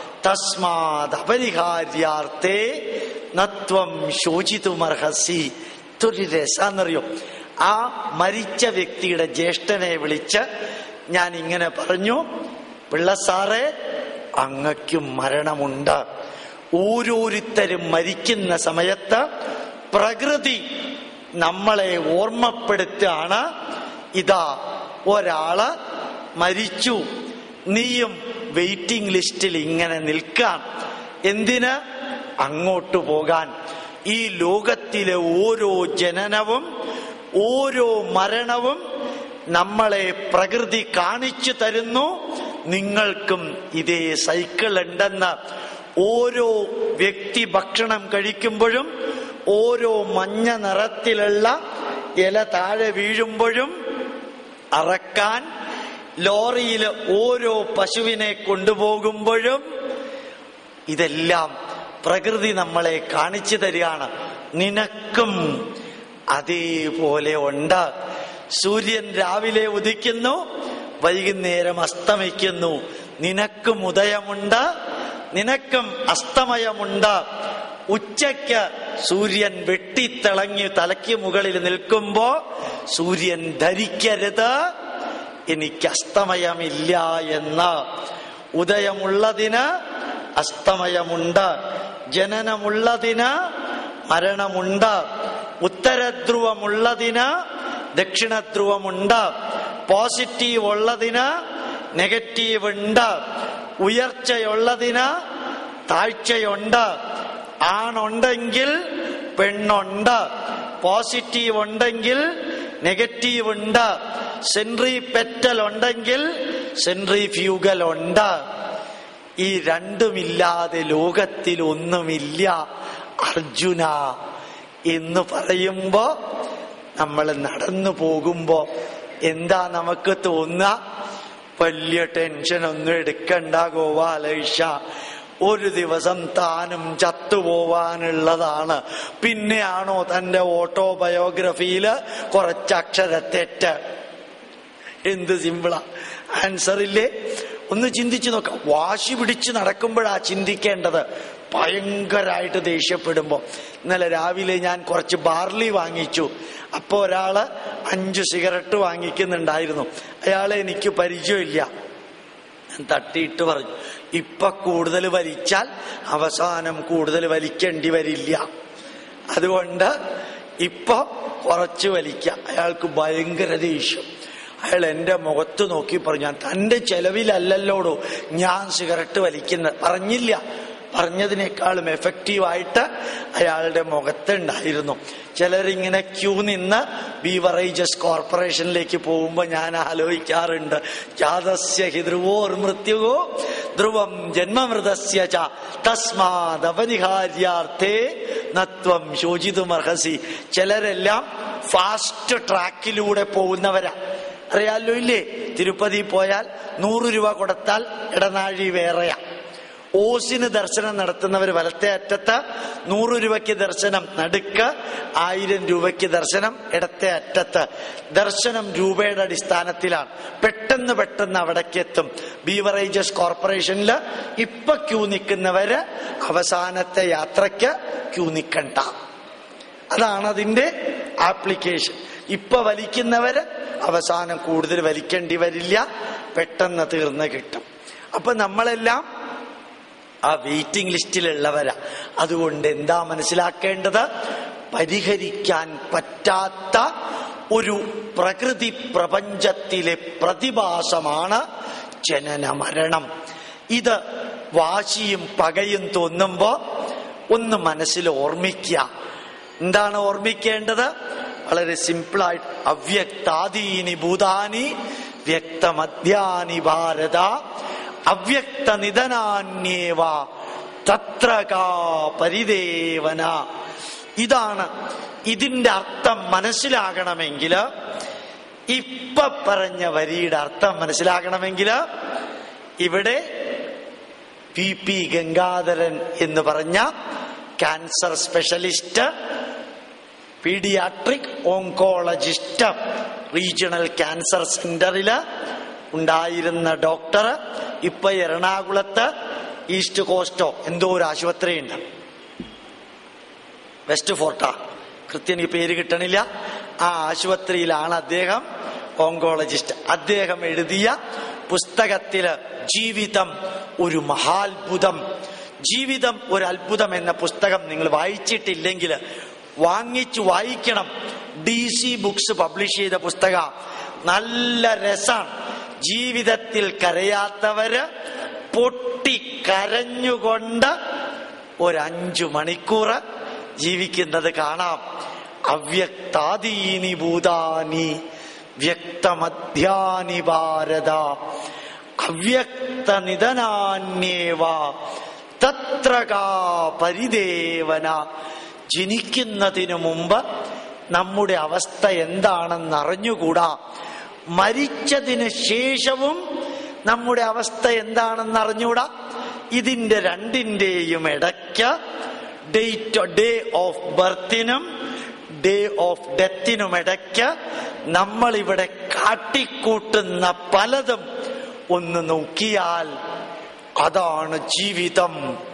തസ്മാദപരിഹാര്യാർത്ഥേ നത്വം ശോചിതുമർഹസി ഇതൊരു രസാന്നറിയോ ആ മരിച്ച വ്യക്തിയുടെ ജ്യേഷ്ഠനെ വിളിച്ച് ഞാൻ ഇങ്ങനെ പറഞ്ഞു പിള്ളസാറെ അങ്ങയ്ക്കും മരണമുണ്ട് ഓരോരുത്തരും മരിക്കുന്ന സമയത്ത് പ്രകൃതി നമ്മളെ ഓർമ്മപ്പെടുത്താണ് ഇതാ ഒരാള് മരിച്ചു നീയും വെയിറ്റിംഗ് ലിസ്റ്റിൽ ഇങ്ങനെ നിൽക്കാൻ എന്തിന് അങ്ങോട്ട് പോകാൻ ഈ ലോകത്തിലെ ഓരോ ജനനവും ഓരോ മരണവും നമ്മളെ പ്രകൃതി കാണിച്ചു തരുന്നു നിങ്ങൾക്കും ഇതേ സൈക്കിൾ ഉണ്ടെന്ന് ഓരോ വ്യക്തി ഭക്ഷണം കഴിക്കുമ്പോഴും ഓരോ മഞ്ഞ നിറത്തിലുള്ള ഇല താഴെ വീഴുമ്പോഴും അറക്കാൻ ലോറിയിൽ ഓരോ പശുവിനെ കൊണ്ടുപോകുമ്പോഴും ഇതെല്ലാം പ്രകൃതി നമ്മളെ കാണിച്ചു തരികയാണ് നിനക്കും അതേപോലെ ഉണ്ട് സൂര്യൻ രാവിലെ ഉദിക്കുന്നു വൈകുന്നേരം അസ്തമിക്കുന്നു നിനക്കും ഉദയമുണ്ട് നിനക്കും അസ്തമയമുണ്ട് ഉച്ചയ്ക്ക് സൂര്യൻ വെട്ടിത്തിളങ്ങി തലയ്ക്ക് മുകളിൽ നിൽക്കുമ്പോ സൂര്യൻ ധരിക്കരുത് എനിക്ക് അസ്തമയമില്ല എന്ന് ഉദയമുള്ളതിന് അസ്തമയമുണ്ട് ജനനമുള്ളതിന് മരണമുണ്ട് ഉത്തരധ്രുവമുള്ളതിന് ദക്ഷിണധ്രുവമുണ്ട് പോസിറ്റീവ് ഉള്ളതിന് നെഗറ്റീവ് ഉണ്ട് ഉയർച്ചയുള്ളതിന് താഴ്ചയുണ്ട് ആണുണ്ടെങ്കിൽ പെണ്ണുണ്ട് പോസിറ്റീവ് ഉണ്ടെങ്കിൽ നെഗറ്റീവ് ഉണ്ട് സെൻട്രി പെറ്റൽ ഉണ്ടെങ്കിൽ സെൻട്രി ഫ്യൂഗൽ ഉണ്ട് ഈ രണ്ടുമില്ലാതെ ലോകത്തിൽ ഒന്നുമില്ല അർജുന എന്ന് പറയുമ്പോ നമ്മൾ നടന്നു പോകുമ്പോ എന്താ നമുക്ക് തോന്നുക വലിയ ടെൻഷനൊന്നും എടുക്കണ്ട ഗോപാലൈഷ ഒരു ദിവസം താനും ചത്തുപോവാനുള്ളതാണ് പിന്നെയാണോ തന്റെ ഓട്ടോബയോഗ്രഫിയില് കുറച്ച് അക്ഷരത്തെറ്റ് എന്ത് സിമ്പിളാ ആൻസർ ഇല്ലേ ഒന്ന് ചിന്തിച്ചു നോക്കാം വാശി പിടിച്ച് നടക്കുമ്പോഴാ ചിന്തിക്കേണ്ടത് ഭയങ്കരമായിട്ട് ദേഷ്യപ്പെടുമ്പോ ഇന്നലെ രാവിലെ ഞാൻ കുറച്ച് ബാർലി വാങ്ങിച്ചു അപ്പോ ഒരാള് അഞ്ചു സിഗരറ്റ് വാങ്ങിക്കുന്നുണ്ടായിരുന്നു അയാളെ എനിക്ക് പരിചയമില്ല ഞാൻ തട്ടിയിട്ട് പറഞ്ഞു ഇപ്പൊ കൂടുതൽ വലിച്ചാൽ അവസാനം കൂടുതൽ വലിക്കേണ്ടി വരില്ല അതുകൊണ്ട് ഇപ്പൊ കുറച്ച് വലിക്കാം അയാൾക്ക് ഭയങ്കര ദേഷ്യം അയാൾ എന്റെ മുഖത്ത് നോക്കി പറഞ്ഞു ഞാൻ തന്റെ ചെലവിലല്ലല്ലോടോ ഞാൻ സിഗരറ്റ് വലിക്കുന്നത് പറഞ്ഞില്ല പറഞ്ഞതിനേക്കാളും എഫക്റ്റീവായിട്ട് അയാളുടെ മുഖത്തുണ്ടായിരുന്നു ചിലരിങ്ങനെ ക്യൂ നിന്ന് ബീവറേജസ് കോർപ്പറേഷനിലേക്ക് പോകുമ്പോൾ ഞാൻ ആലോചിക്കാറുണ്ട് ജാതസ്യ ഹി ധ്രുവോർ മൃത്യുവോ ധ്രുവം ജന്മമൃതസ്യ ച തസ്മാദപരിഹാര്യാർത്ഥേ നത്വം ശോചിതുമർഹസി ചിലരെല്ലാം ഫാസ്റ്റ് ട്രാക്കിലൂടെ പോകുന്നവരാ അറിയാലോ ഇല്ലേ തിരുപ്പതി പോയാൽ നൂറ് രൂപ കൊടുത്താൽ ഇടനാഴി വേറെയാ ഓസിന് ദർശനം നടത്തുന്നവർ വലത്തെ അറ്റത്ത് നൂറ് രൂപയ്ക്ക് ദർശനം നടുക്ക് ആയിരം രൂപയ്ക്ക് ദർശനം ഇടത്തെ അറ്റത്ത് ദർശനം രൂപയുടെ അടിസ്ഥാനത്തിലാണ് പെട്ടെന്ന് പെട്ടെന്ന് അവിടേക്ക് എത്തും ബീവറേജസ് കോർപ്പറേഷനിൽ ഇപ്പൊ ക്യൂ നിൽക്കുന്നവര് അവസാനത്തെ യാത്രയ്ക്ക് ക്യൂ നിൽക്കണ്ട അതാണ് അതിന്റെ ആപ്ലിക്കേഷൻ ഇപ്പൊ വലിക്കുന്നവര് അവസാനം കൂടുതൽ വലിക്കേണ്ടി വരില്ല പെട്ടെന്ന് തീർന്ന് കിട്ടും അപ്പൊ നമ്മളെല്ലാം ആ വെയിറ്റിംഗ് ലിസ്റ്റിലുള്ളവരാ അതുകൊണ്ട് എന്താ മനസ്സിലാക്കേണ്ടത് പരിഹരിക്കാൻ പറ്റാത്ത ഒരു പ്രകൃതി പ്രപഞ്ചത്തിലെ പ്രതിഭാസമാണ് ജനന മരണം ഇത് വാശിയും പകയും തോന്നുമ്പോ ഒന്ന് മനസ്സിൽ ഓർമ്മിക്കുക എന്താണ് ഓർമ്മിക്കേണ്ടത് വളരെ സിമ്പിളായിട്ട് അവ്യക്താദീനി ഭൂതാനി വ്യക്തമദ്യാനി ഭാരത അവ്യക്ത നിധനാന്യേവ തത്ര കാ പരിദേവന ഇതാണ് ഇതിന്റെ അർത്ഥം മനസ്സിലാകണമെങ്കിൽ ഇപ്പൊ പറഞ്ഞ വരിയുടെ അർത്ഥം മനസ്സിലാകണമെങ്കിൽ ഇവിടെ പി പി ഗംഗാധരൻ എന്ന് പറഞ്ഞ cancer specialist paediatric oncologist regional cancer സെന്ററില് ഉണ്ടായിരുന്ന ഡോക്ടർ ഇപ്പൊ എറണാകുളത്ത് ഈസ്റ്റ് കോസ്റ്റോ എന്തോ ഒരു ആശുപത്രിയുണ്ട് വെസ്റ്റ് ഫോർട്ടാ കൃത്യം എനിക്ക് പേര് കിട്ടണില്ല ആ ആശുപത്രിയിലാണ് അദ്ദേഹം ഓങ്കോളജിസ്റ്റ് അദ്ദേഹം എഴുതിയ പുസ്തകത്തില് ജീവിതം ഒരു മഹാത്ഭുതം ജീവിതം ഒരു അത്ഭുതം എന്ന പുസ്തകം നിങ്ങൾ വായിച്ചിട്ടില്ലെങ്കിൽ വാങ്ങിച്ചു വായിക്കണം ഡി സി ബുക്സ് പബ്ലിഷ് ചെയ്ത പുസ്തക നല്ല രസാണ് ജീവിതത്തിൽ കരയാത്തവര് പൊട്ടി കരഞ്ഞുകൊണ്ട് ഒരഞ്ചു മണിക്കൂർ ജീവിക്കുന്നത് കാണാം അവ്യക്താദീനി ഭൂതാനി വ്യക്തമധ്യാനി ഭാരത അവ്യക്ത നിധനാന്യേവ തത്ര കാ പരിദേവന ജനിക്കുന്നതിനു മുമ്പ് നമ്മുടെ അവസ്ഥ എന്താണെന്ന് അറിഞ്ഞുകൂടാ മരിച്ചതിന് ശേഷവും നമ്മുടെ അവസ്ഥ എന്താണെന്ന് അറിഞ്ഞുകൂടാ ഇതിന്റെ രണ്ടിന്റെയും ഇടയ്ക്ക് ഡേറ്റ് ഡേ ഓഫ് ബർത്തിനും ഡേ ഓഫ് ഡെത്തിനും ഇടയ്ക്ക് നമ്മൾ ഇവിടെ കാട്ടിക്കൂട്ടുന്ന പലതും ഒന്ന് നോക്കിയാൽ അതാണ് ജീവിതം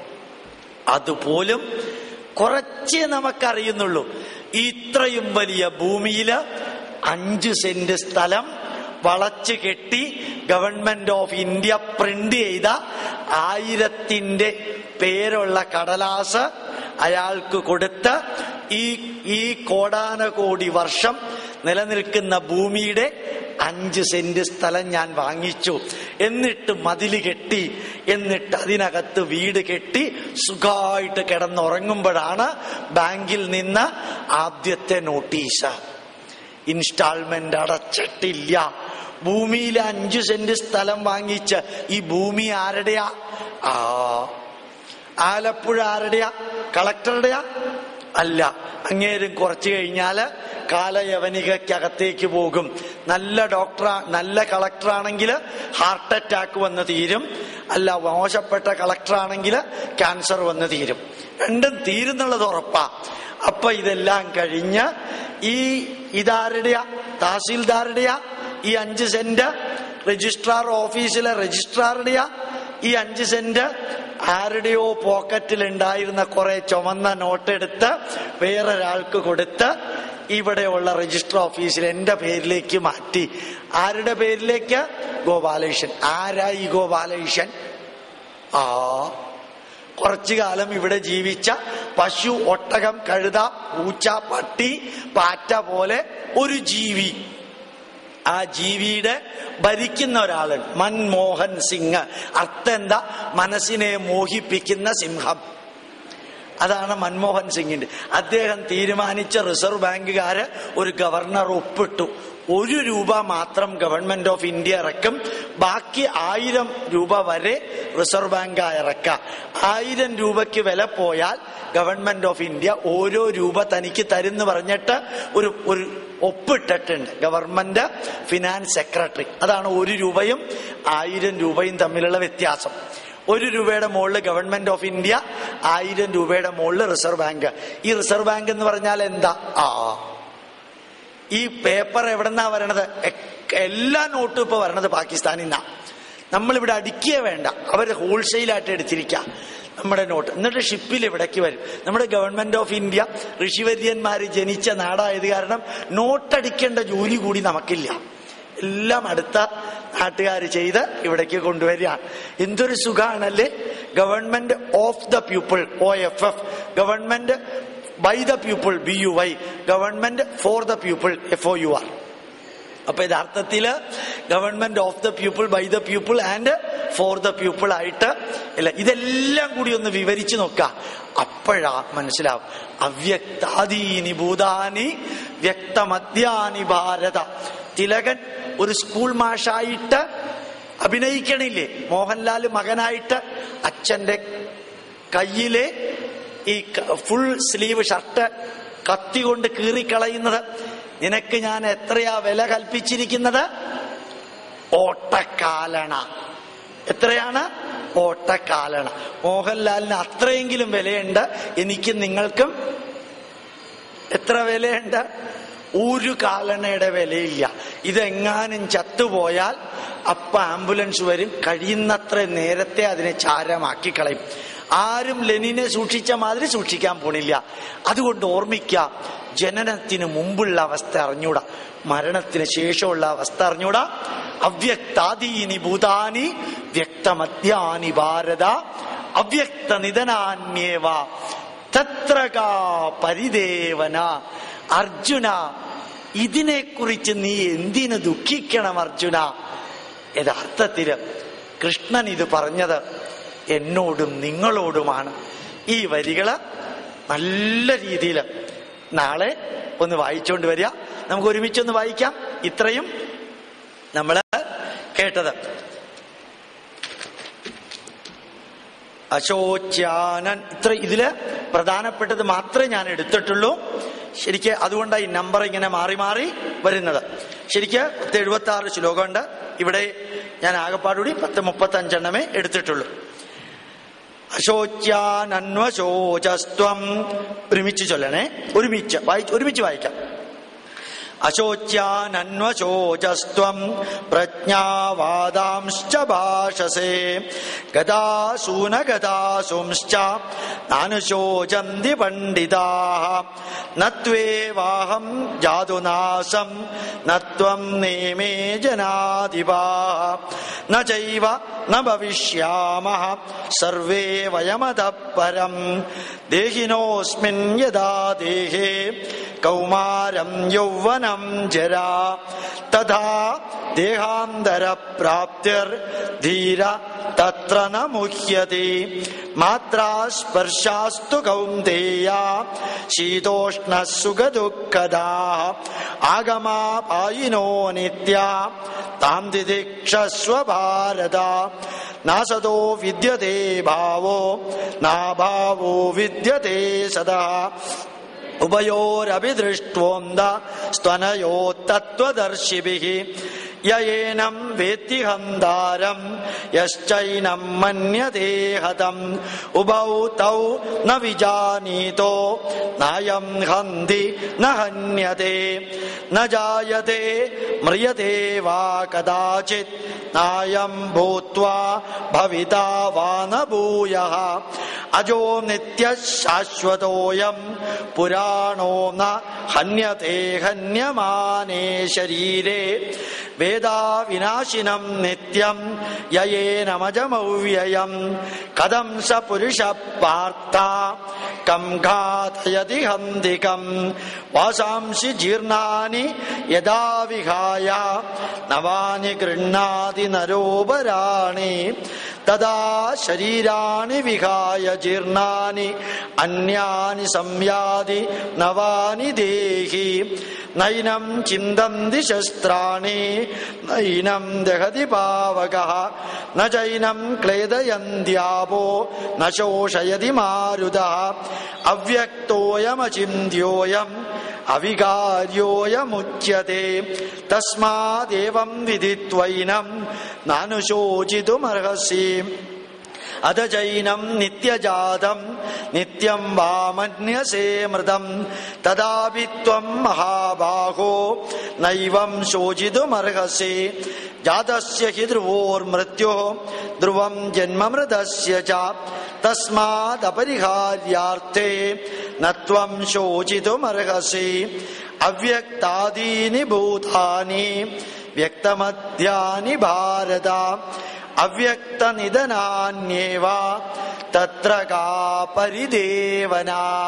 അതുപോലും കുറച്ചേ നമുക്കറിയുന്നുള്ളൂ ഇത്രയും വലിയ ഭൂമിയില് അഞ്ച് സെന്റ് സ്ഥലം വളച്ചു കെട്ടി ഗവൺമെന്റ് ഓഫ് ഇന്ത്യ പ്രിന്റ് ചെയ്ത ആയിരത്തിന്റെ പേരുള്ള കടലാസ് അയാൾക്ക് കൊടുത്ത് ഈ ഈ കോടാനകോടി വർഷം നിലനിൽക്കുന്ന ഭൂമിയുടെ അഞ്ച് സെന്റ് സ്ഥലം ഞാൻ വാങ്ങിച്ചു എന്നിട്ട് മതില് കെട്ടി എന്നിട്ട് അതിനകത്ത് വീട് കെട്ടി സുഖമായിട്ട് കിടന്നുറങ്ങുമ്പോഴാണ് ബാങ്കിൽ നിന്ന് ആദ്യത്തെ നോട്ടീസ് ഇൻസ്റ്റാൾമെന്റ് അടച്ചിട്ടില്ല ഭൂമിയിൽ അഞ്ചു സെന്റ് സ്ഥലം വാങ്ങിച്ച് ഈ ഭൂമി ആരുടെയാ ആ ആലപ്പുഴ ആരുടെയാ കളക്ടറുടെയാ അല്ല അങ്ങേരും കുറച്ചു കഴിഞ്ഞാല് കാലയവനികയ്ക്കകത്തേക്ക് പോകും നല്ല ഡോക്ടർ നല്ല കളക്ടറാണെങ്കിൽ ഹാർട്ട് അറ്റാക്ക് വന്ന് തീരും അല്ല മോശപ്പെട്ട കളക്ടറാണെങ്കിൽ ക്യാൻസർ വന്ന് തീരും രണ്ടും തീരുന്നുള്ളത് ഉറപ്പാ അപ്പൊ ഇതെല്ലാം കഴിഞ്ഞ് ഈ ഇതാരുടെയാ തഹസീൽദാരുടെയാ ഈ അഞ്ച് സെന്റ് രജിസ്ട്രാർ ഓഫീസിലെ രജിസ്ട്രാറുടെയാ ഈ അഞ്ച് സെന്റ് ആരുടെയോ പോക്കറ്റിൽ ഉണ്ടായിരുന്ന കുറെ ചുമന്ന നോട്ട് എടുത്ത് വേറൊരാൾക്ക് കൊടുത്ത് ഇവിടെയുള്ള രജിസ്റ്റർ ഓഫീസിൽ എന്റെ പേരിലേക്ക് മാറ്റി ആരുടെ പേരിലേക്ക് ഗോപാലകൃഷ്ണൻ ആരാ ഈ ഗോപാലകൃഷ്ണൻ ആ കുറച്ചു കാലം ഇവിടെ ജീവിച്ച പശു ഒട്ടകം കഴുത പൂച്ച പട്ടി പാറ്റ പോലെ ഒരു ജീവി ആ ജീവിയുടെ ഭരിക്കുന്ന ഒരാളുണ്ട് മൻമോഹൻ സിംഗ് അർത്ഥം എന്താ മനസ്സിനെ മോഹിപ്പിക്കുന്ന സിംഹം അതാണ് മൻമോഹൻ സിംഗിന്റെ അദ്ദേഹം തീരുമാനിച്ച റിസർവ് ബാങ്കുകാര് ഒരു ഗവർണർ ഒപ്പിട്ടു ഒരു രൂപ മാത്രം ഗവൺമെന്റ് ഓഫ് ഇന്ത്യ ഇറക്കും ബാക്കി ആയിരം രൂപ വരെ റിസർവ് ബാങ്ക് ഇറക്കാം ആയിരം രൂപയ്ക്ക് വില പോയാൽ ഗവൺമെന്റ് ഓഫ് ഇന്ത്യ ഓരോ രൂപ തനിക്ക് തരുന്ന് പറഞ്ഞിട്ട് ഒരു ഒരു ഒപ്പിട്ടിട്ടുണ്ട് ഗവൺമെന്റ് ഫിനാൻസ് സെക്രട്ടറി അതാണ് ഒരു രൂപയും ആയിരം രൂപയും തമ്മിലുള്ള വ്യത്യാസം ഒരു രൂപയുടെ മുകളിൽ ഗവൺമെന്റ് ഓഫ് ഇന്ത്യ ആയിരം രൂപയുടെ മുകളിൽ റിസർവ് ബാങ്ക് ഈ റിസർവ് ബാങ്ക് എന്ന് പറഞ്ഞാൽ എന്താ ആ ഈ പേപ്പർ എവിടെന്നാ വരണത് എ- എല്ലാ നോട്ടും ഇപ്പൊ വരണത് പാകിസ്ഥാനിൽ നിന്നാ നമ്മളിവിടെ അടിക്കുക വേണ്ട അവർ ഹോൾസെയിലായിട്ട് എടുത്തിരിക്കാം നമ്മുടെ നോട്ട് എന്നിട്ട് ഷിപ്പിൽ ഇവിടേക്ക് വരും നമ്മുടെ ഗവൺമെന്റ് ഓഫ് ഇന്ത്യ ഋഷിവര്യന്മാര് ജനിച്ച നാടായത് കാരണം നോട്ടടിക്കേണ്ട ജോലി കൂടി നമുക്കില്ല എല്ലാം അടുത്ത നാട്ടുകാർ ചെയ്ത് ഇവിടേക്ക് കൊണ്ടുവരികയാണ് എന്തൊരു സുഖാണല്ലേ government of the people O F F government by the people B U Y government for the people F O U R അപ്പൊ യഥാർത്ഥത്തില് government of the people by the people and for the people ആയിട്ട് ഇല്ല ഇതെല്ലാം കൂടി ഒന്ന് വിവരിച്ചു നോക്കാം അപ്പോഴാ മനസ്സിലാവും അവ്യക്താദീനി ഭൂതാനി വ്യക്തമദ്യാനി ഭാരത തിലകൻ ഒരു സ്കൂൾ മാഷായിട്ട് അഭിനയിക്കണില്ലേ മോഹൻലാൽ മകനായിട്ട് അച്ഛന്റെ കയ്യിലെ ഈ ഫുൾ സ്ലീവ് ഷർട്ട് കത്തി കൊണ്ട് കീറിക്കളയുന്നത് നിനക്ക് ഞാൻ എത്രയാ വില കൽപ്പിച്ചിരിക്കുന്നത് ഓട്ടക്കാലണ എത്രയാണ് ഓട്ടക്കാലണ മോഹൻലാലിന് അത്രയെങ്കിലും വിലയുണ്ട് എനിക്കും നിങ്ങൾക്കും എത്ര വിലയുണ്ട് ഒരു കാലണയുടെ വിലയില്ല ഇതെങ്ങാനും ചത്തുപോയാൽ അപ്പ ആംബുലൻസ് വരും കഴിയുന്നത്ര നേരത്തെ അതിനെ ചാരമാക്കി കളയും ആരും ലെനിനെ സൂക്ഷിച്ച മാതിരി സൂക്ഷിക്കാൻ പോണില്ല അതുകൊണ്ട് ഓർമ്മിക്കുക ജനനത്തിന് മുമ്പുള്ള അവസ്ഥ അറിഞ്ഞൂടാ മരണത്തിന് ശേഷമുള്ള അവസ്ഥ അറിഞ്ഞൂടാ അവ്യക്താദീനി ഭൂതാനി വ്യക്തമദ്യാനി ഭാരത അവ്യക്ത നിധനാന്യേവ തത്രകാ പരിദേവന അർജുന ഇതിനെക്കുറിച്ച് നീ എന്തിനു ദുഃഖിക്കണം അർജുന യഥാർത്ഥത്തില് കൃഷ്ണൻ ഇത് പറഞ്ഞത് എന്നോടും നിങ്ങളോടുമാണ് ഈ വരികള് നല്ല രീതിയിൽ നാളെ ഒന്ന് വായിച്ചുകൊണ്ട് വരിക നമുക്ക് ഒരുമിച്ചൊന്ന് വായിക്കാം ഇത്രയും നമ്മള് കേട്ടത് അശോച്യാനൻ ഇത്ര ഇതില് പ്രധാനപ്പെട്ടത് മാത്രമേ ഞാൻ എടുത്തിട്ടുള്ളൂ ശരിക്ക് അതുകൊണ്ടാണ് ഈ നമ്പർ ഇങ്ങനെ മാറി മാറി വരുന്നത് ശരിക്ക് പത്ത് എഴുപത്തി ആറ് ശ്ലോകമുണ്ട് ഇവിടെ ഞാൻ ആകപ്പാടുകൂടി പത്ത് മുപ്പത്തി അഞ്ചെണ്ണമേ എടുത്തിട്ടുള്ളൂ അശോച്യാനന്വശോചസ്ത്വം ഒരുമിച്ച് ചൊല്ലണേ ഒരുമിച്ച് വായി ഒരുമിച്ച് വായിക്കാം അശോച്യാനന്വശോചസ്ത്വം പ്രജ്ഞാവാദാംശ്ച ഭാഷസേ ഗതാസൂന ഗതാസുംശ്ച നാനുശോചന്തി പണ്ഡിതാ നത്വേവാഹം ജാതുനാസം നത്വം നേമേ ജനാധിപാ ന ചൈവ ന ഭവിഷ്യാമः സർവേ വയമതഃ പരം ദേഹിനോऽസ്മിൻ യഥാ ദേഹേ കൗമാരം യൗവനം ജരാ തഥാ ദേഹാന്തരപ്രാപ്തിർ ധീര തത്ര ന മുഹ്യത്തെ മാത്രാ സ്പർശാസ്തു കൗന്ദേയ ശീതോഷ്ണ സുഖദുഃഖദാ ആഗമാപായിനോ നിത്യ താം ദിദിക്ഷസ്വ ഭാരത നാസതോ വിദ്യത്തെ ഭാവോ നാഭാവോ വിദ്യത്തെ സദാ ഉഭയോരഭിദൃഷ്ടോന്ത സ്ത്വനയോ തത്വദർശിഭിः യേനം വേത്തി ഹന്താരം യശ്ചൈനം മന്യതേ ഹതം ഉഭൗ തൗ ന വിജാനീതോ നായം ഹന്തി ന ഹന്യത്തെ ന ജായത്തെ മ്രിയത്തെ വാ കദാചിത് നായം ഭൂത്വാ ഭവിതാ വാ ന ഭൂയഃ അജോ നിത്യശാശ്വതോയം പുരാണോ ന ഹന്യത്തെ ഹന്യമാനേ ശരീരേ വേദാ വിനാശിനം നിത്യം യേനമജമൗവ്യയം കഥം സ പുരുഷ പാർത്ഥ കം ഘാതയതി ഹന്തികം വാസാംസി ജീർണാനി യഥാ വിഹായ നവാനി ഗൃഹാതി നരോപരാണി തഥാ ശരീരാണി വിഹായ ജീർണാനി അന്യാനി സംയാതി നവാനി ദേഹി നൈനം ചിന്തന്തി ശസ്ത്രാണി നൈനം ദഹതി പാവക ന ചൈനം ക്ലേദയന്ത്യാപോ ന ശോഷയതി മാരുത അവ്യക്തോയമചിന്യോയം അവികാര്യോയമുച്യത്തെ തസ്മാദേവം വിധിത്വൈനം നാനുശോചിതുമർഹസി അത ചൈനം നിത്യജാതം നിത്യം വാമന്യസേ മൃതം തഥാപി ത്വം മഹാബാഹോ നൈവം ശോചിതുമർഹസി ജാതസ്യ ഹി ധ്രുവോർമൃത്യോ ധ്രുവം ജന്മമൃതസ്യ ച തസ്മാദപരിഹാര്യാർത്ഥേ നത്വം ശോചിതുമർഹസി അവ്യക്താദീനി ഭൂതാനി വ്യക്തമധ്യാനി ഭാരത അവ്യക്തനിധനാന്യേവ തത്ര കാ പരിദേവന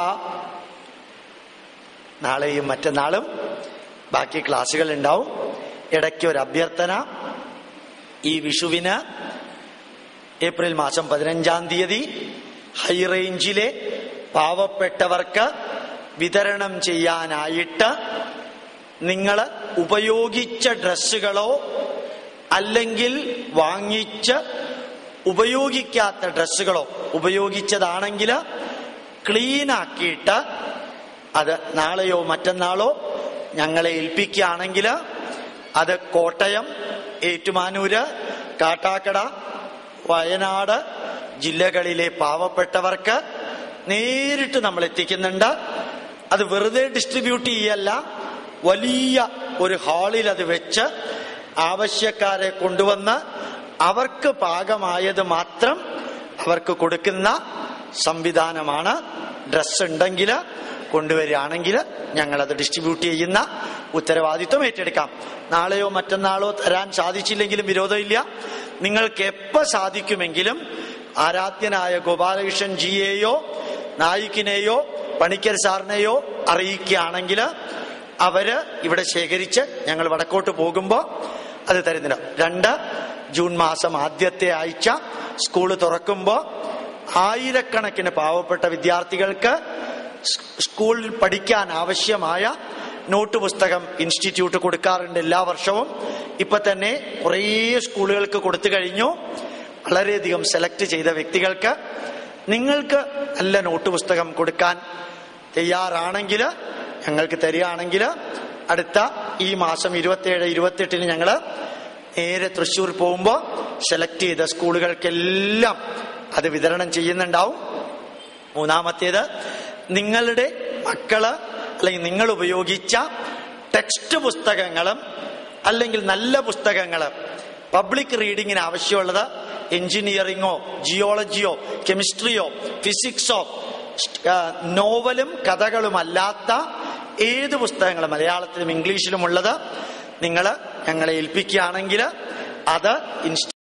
നാളെയും മറ്റന്നാളും ബാക്കി ക്ലാസ്സുകൾ ഉണ്ടാവും ഇടയ്ക്ക് ഒരു അഭ്യർത്ഥന ഈ വിഷുവിന് ഏപ്രിൽ മാസം പതിനഞ്ചാം തീയതി ഹൈ റേഞ്ചിലെ പാവപ്പെട്ടവർക്ക് വിതരണം ചെയ്യാനായിട്ട് നിങ്ങൾ ഉപയോഗിച്ച ഡ്രസ്സുകളോ അല്ലെങ്കിൽ വാങ്ങിച്ച് ഉപയോഗിക്കാത്ത ഡ്രസ്സുകളോ ഉപയോഗിച്ചതാണെങ്കിൽ ക്ലീൻ ആക്കിയിട്ട് അത് നാളെയോ മറ്റന്നാളോ ഞങ്ങളെ ഏൽപ്പിക്കുകയാണെങ്കിൽ അത് കോട്ടയം ഏറ്റുമാനൂര് കാട്ടാക്കട വയനാട് ജില്ലകളിലെ പാവപ്പെട്ടവർക്ക് നേരിട്ട് നമ്മൾ എത്തിക്കുന്നുണ്ട് അത് വെറുതെ ഡിസ്ട്രിബ്യൂട്ട് ചെയ്യല്ല വലിയ ഒരു ഹാളിൽ അത് വെച്ച് ആവശ്യക്കാരെ കൊണ്ടുവന്ന് അവർക്ക് പാകമായത് മാത്രം അവർക്ക് കൊടുക്കുന്ന സംവിധാനമാണ് ഡ്രസ് ഉണ്ടെങ്കിൽ കൊണ്ടുവരികയാണെങ്കിൽ ഞങ്ങളത് ഡിസ്ട്രിബ്യൂട്ട് ചെയ്യുന്ന ഉത്തരവാദിത്വം ഏറ്റെടുക്കാം നാളെയോ മറ്റന്നാളോ തരാൻ സാധിച്ചില്ലെങ്കിലും വിരോധമില്ല നിങ്ങൾക്ക് എപ്പോ സാധിക്കുമെങ്കിലും ആരാധ്യനായ ഗോപാലകൃഷ്ണൻ ജിയെയോ നായിക്കിനെയോ പണിക്കർ സാറിനെയോ അറിയിക്കുകയാണെങ്കിൽ അവര് ഇവിടെ ശേഖരിച്ച് ഞങ്ങൾ വടക്കോട്ട് പോകുമ്പോൾ അത് തരുന്നില്ല രണ്ട് ജൂൺ മാസം ആദ്യത്തെ ആഴ്ച സ്കൂള് തുറക്കുമ്പോൾ ആയിരക്കണക്കിന് പാവപ്പെട്ട വിദ്യാർത്ഥികൾക്ക് സ്കൂളിൽ പഠിക്കാൻ ആവശ്യമായ നോട്ട് പുസ്തകം ഇൻസ്റ്റിറ്റ്യൂട്ട് കൊടുക്കാറുണ്ട് എല്ലാ വർഷവും ഇപ്പൊ തന്നെ കുറേ സ്കൂളുകൾക്ക് കൊടുത്തു കഴിഞ്ഞു വളരെയധികം സെലക്ട് ചെയ്ത വ്യക്തികൾക്ക് നിങ്ങൾക്ക് നല്ല നോട്ട് പുസ്തകം കൊടുക്കാൻ തയ്യാറാണെങ്കിൽ ഞങ്ങൾക്ക് തരികയാണെങ്കിൽ അടുത്ത ഈ മാസം ഇരുപത്തിയേഴ് ഇരുപത്തെട്ടിന് ഞങ്ങള് നേരെ തൃശ്ശൂർ പോകുമ്പോൾ സെലക്ട് ചെയ്ത സ്കൂളുകൾക്കെല്ലാം അത് വിതരണം ചെയ്യുന്നുണ്ടാവും മൂന്നാമത്തേത് നിങ്ങളുടെ മക്കള് അല്ലെങ്കിൽ നിങ്ങൾ ഉപയോഗിച്ച ടെക്സ്റ്റ് പുസ്തകങ്ങളും അല്ലെങ്കിൽ നല്ല പുസ്തകങ്ങള് പബ്ലിക് റീഡിങ്ങിന് ആവശ്യമുള്ളത് എഞ്ചിനീയറിങ്ങോ ജിയോളജിയോ കെമിസ്ട്രിയോ ഫിസിക്സോ നോവലും കഥകളുമല്ലാത്ത ഏത് പുസ്തകങ്ങളും മലയാളത്തിലും ഇംഗ്ലീഷിലും ഉള്ളത് നിങ്ങൾ ഞങ്ങളെ ഏൽപ്പിക്കുകയാണെങ്കിൽ അത് ഇൻസ്റ്റ